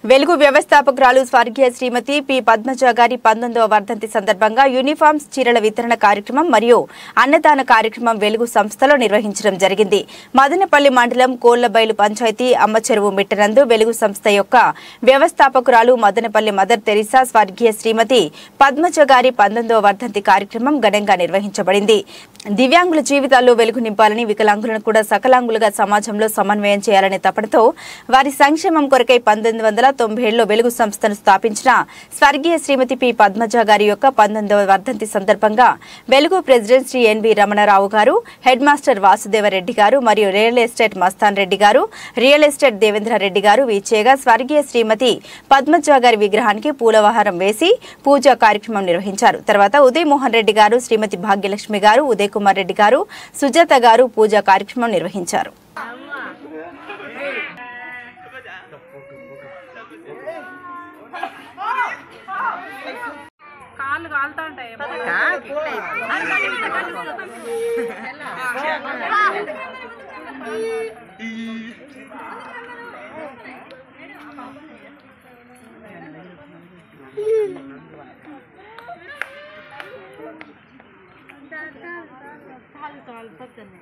వెలుగు వ్యవస్థాపకురాలు స్వర్గీయ శ్రీమతి పి పద్మజ గారి పంతొమ్మిదవ వర్ధంతి సందర్భంగా యూనిఫామ్స్ చీరల వితరణ కార్యక్రమం మరియు అన్నదాన కార్యక్రమం వెలుగు సంస్థలో నిర్వహించడం జరిగింది మదనపల్లి మండలం కోళ్లబైలు పంచాయతీ అమ్మచెరువు మిట్టనందు వెలుగు సంస్థ యొక్క వ్యవస్థాపకురాలు మదనపల్లి మదర్ తెరిసా స్వర్గీయ శ్రీమతి పద్మజ గారి పంతొమ్మిదవ వర్ధంతి కార్యక్రమం ఘనంగా నిర్వహించబడింది దివ్యాంగుల జీవితాల్లో వెలుగు నింపాలని వికలాంగులను కూడా సకలాంగులుగా సమాజంలో సమన్వయం చేయాలనే తపనతో వారి సంక్షేమం కొరకై పంతొమ్మిది వందల తొంభై ఏడులో వెలుగు సంస్థను స్థాపించిన స్వర్గీయ శ్రీమతి పి పద్మజ గారి యొక్క పంతొమ్మిదవ వర్ధంతి సందర్భంగా వెలుగు ప్రెసిడెంట్ శ్రీ ఎన్వి రమణరావు గారు హెడ్ మాస్టర్ వాసుదేవరెడ్డి గారు మరియు రియల్ ఎస్టేట్ మస్తాన్ రెడ్డి గారు రియల్ ఎస్టేట్ దేవేంద్ర రెడ్డి గారు వీచేగా స్వర్గీయ శ్రీమతి పద్మజ గారి విగ్రహానికి పూలవహారం వేసి పూజా కార్యక్రమం నిర్వహించారు తర్వాత ఉదయ్ మోహన్ రెడ్డి గారు శ్రీమతి భాగ్యలక్ష్మి గారు ఉదయ్ కుమార్ రెడ్డి గారు సుజాత గారు పూజా కార్యక్రమం నిర్వహించారు కాళ్ళు కాలుతా ఉంటాయి కాళ్ళు కాలుతున్నాయి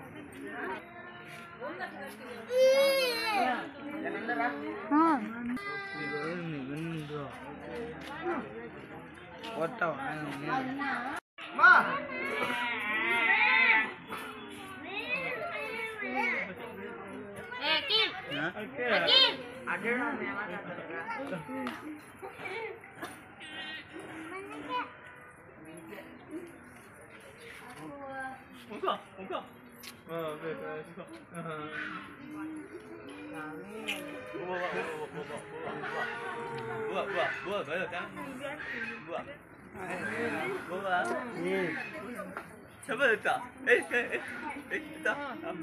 잡아냈다. 에이, 에이, 에이, 에이, 있다.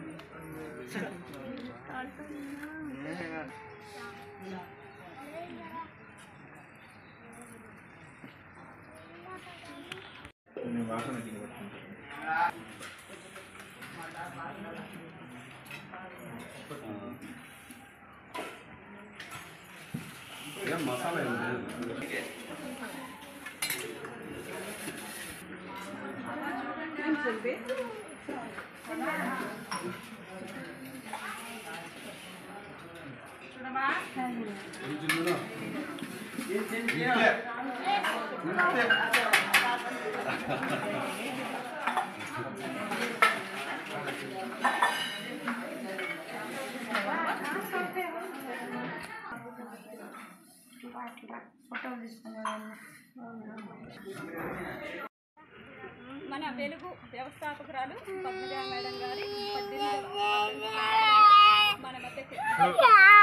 మన వెలుగు వ్యవస్థాపకురాలు పద్మజ మేడం గారి పద్దెనిమిదవ మన మధ్యకి ఉదయ్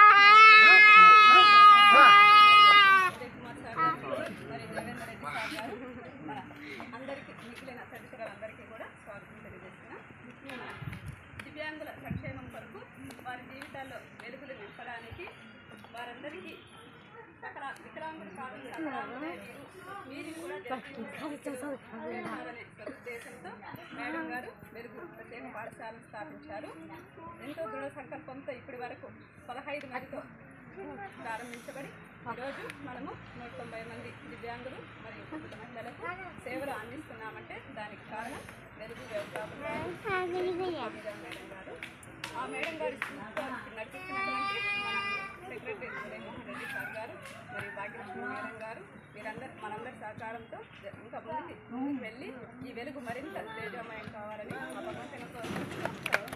కుమార్ సార్ గారు, మరి దేవేంద్ర రెడ్డి సార్ గారు మన అందరికీ మిగిలిన తదితరులందరికీ కూడా స్వాగతం తెలియజేస్తున్నాం మన దివ్యాంగుల సంక్షేమం కొరకు వారి జీవితాల్లో వెలుగులు నింపడానికి వారందరికీ సకల వికలాంగులు కాదు సకలాంగులే మీరు మీరు కూడా చేయాలనే ఉద్దేశంతో మేడం గారు వెలుగు ప్రత్యేక పాఠశాలను స్థాపించారు ఎంతో దృఢ సంకల్పంతో ఇప్పటి వరకు పదహైదు మందితో ప్రారంభించబడి ఈరోజు మనము నూట తొంభై మంది దివ్యాంగులు మరియు కుటుంబ మహిళలకు సేవలు అందిస్తున్నామంటే దానికి కారణం వెలుగు వ్యవస్థాపకురాలు మేడం గారు ఆ మేడం గారి స్ఫూర్తితో నడిపిస్తున్నటువంటి మన సెక్రటరీ ఉదయ్ మోహన్ రెడ్డి సార్ గారు మరియు భాగ్యలక్ష్మి మేడం గారు వీరందరూ మనందరి సహకారంతో జ- ఇంకా ముందుకు ముందుకు వెళ్ళి ఈ వెలుగు మరింత తేజోమయం కావాలని మా భగవంతుని కోరుకుంటున్నాం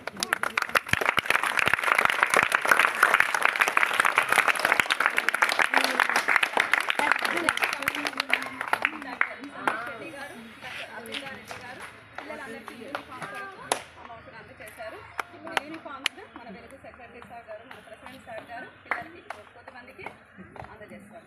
డాక్టర్ సతీష్ రెడ్డి గారు డాక్టర్ అభిదా రెడ్డి గారు పిల్లలందరికీ యూనిఫామ్ కొరకు అమౌంట్ను అందజేశారు ఇప్పుడు యూనిఫామ్స్ మన వెలుగు సెక్రటరీ సార్ గారు మన ప్రెసిడెంట్ సార్ గారు పిల్లలకి కొద్దిమందికి అందజేస్తారు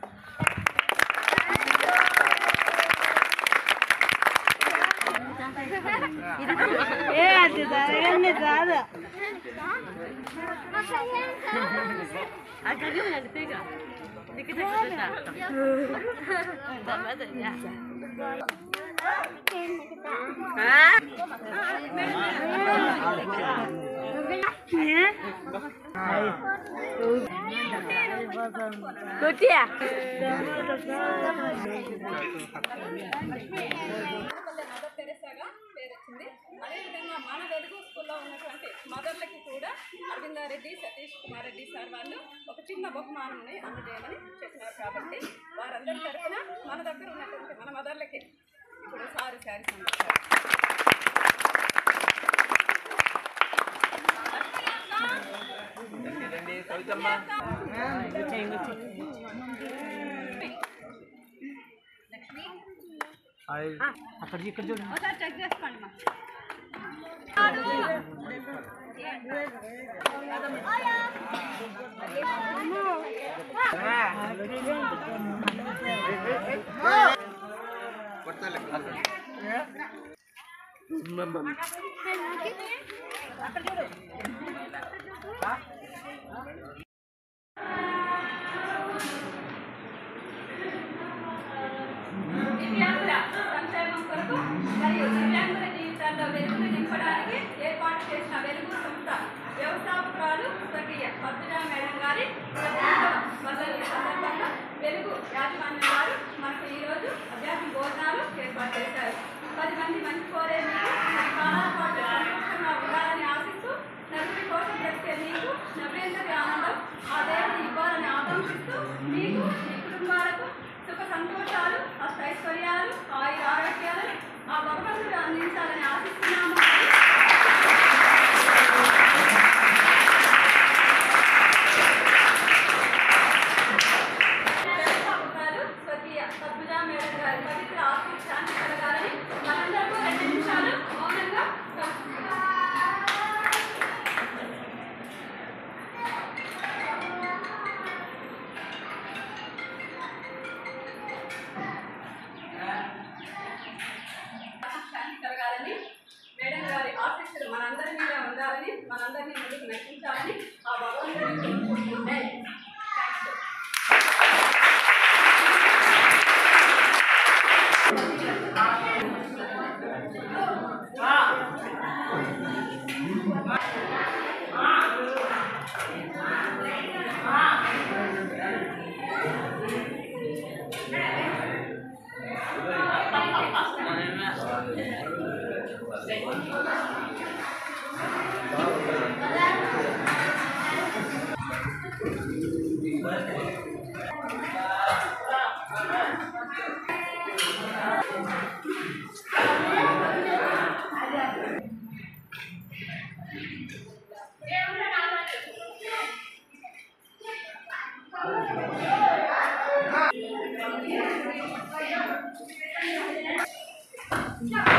ఆ మదర్ తెరెసాగా పేరు వచ్చింది అదేవిధంగా మన వెలుగు స్కూల్లో ఉన్నటువంటి మదర్లకి కూడా అరవిందారెడ్డి సతీష్ కుమార్ రెడ్డి సార్ వాళ్ళు ఒక చిన్న బహుమానంని అందజేయమని చెప్పినారు కాబట్టి వారందరి తరఫున మన దగ్గర ఉన్నటువంటి మన మదర్లకి ఇప్పుడు సారీ శారీస్ అందిస్తారు రండి సవితమ్మ ఒకసారి చెక్ చేసుకోండి మా దివ్యాంగుల సంక్షేమం కొరకు మరియు దివ్యాంగుల జీవితాల్లో వెలుగులు నింపడానికి ఏర్పాటు చేసిన వెలుగు సంస్థ వ్యవస్థాపకురాలు స్వర్గీయ పద్మజా మేడం గారి వదలి సందర్భంగా వెలుగు యాజమాన్యం వారు మనకు ఈరోజు అభ్యాసం భోజనాలు ఏర్పాటు చేశారు పది మంది మంచి కోరే మీరు మీ కాలాల పాటు సంతోషంగా ఉండాలని ఆశిస్తూ నలుగురి కోసం బ్రతికే మీకు నవ్వేందరి ఆనందం ఆ దేవుని ఇవ్వాలని ఆకాంక్షిస్తూ మీకు మీ కుటుంబాలకు సుఖ సంతోషాలు అష్టైశ్వర్యాలు ఆయుర ఆరోగ్యాలను ఆ భగవంతుడు అందించాలని ఆశిస్తున్నాము వ్యవస్థాపకురాలు స్వర్గీయ పద్మజా మేడం గారి పవిత్ర ఆత్మ శాంతి కలగాలని మనందరూ రెండు నిమిషాలు మౌనంగా శాంతి కలగాలని మేడం గారి ఆశీస్సులు మనందరి మీద ఉండాలని మనందరినీ ముందుకు నడిపించాలని ఆ భగవంతుని కోరుకుంటున్నాను. Thanks Yeah.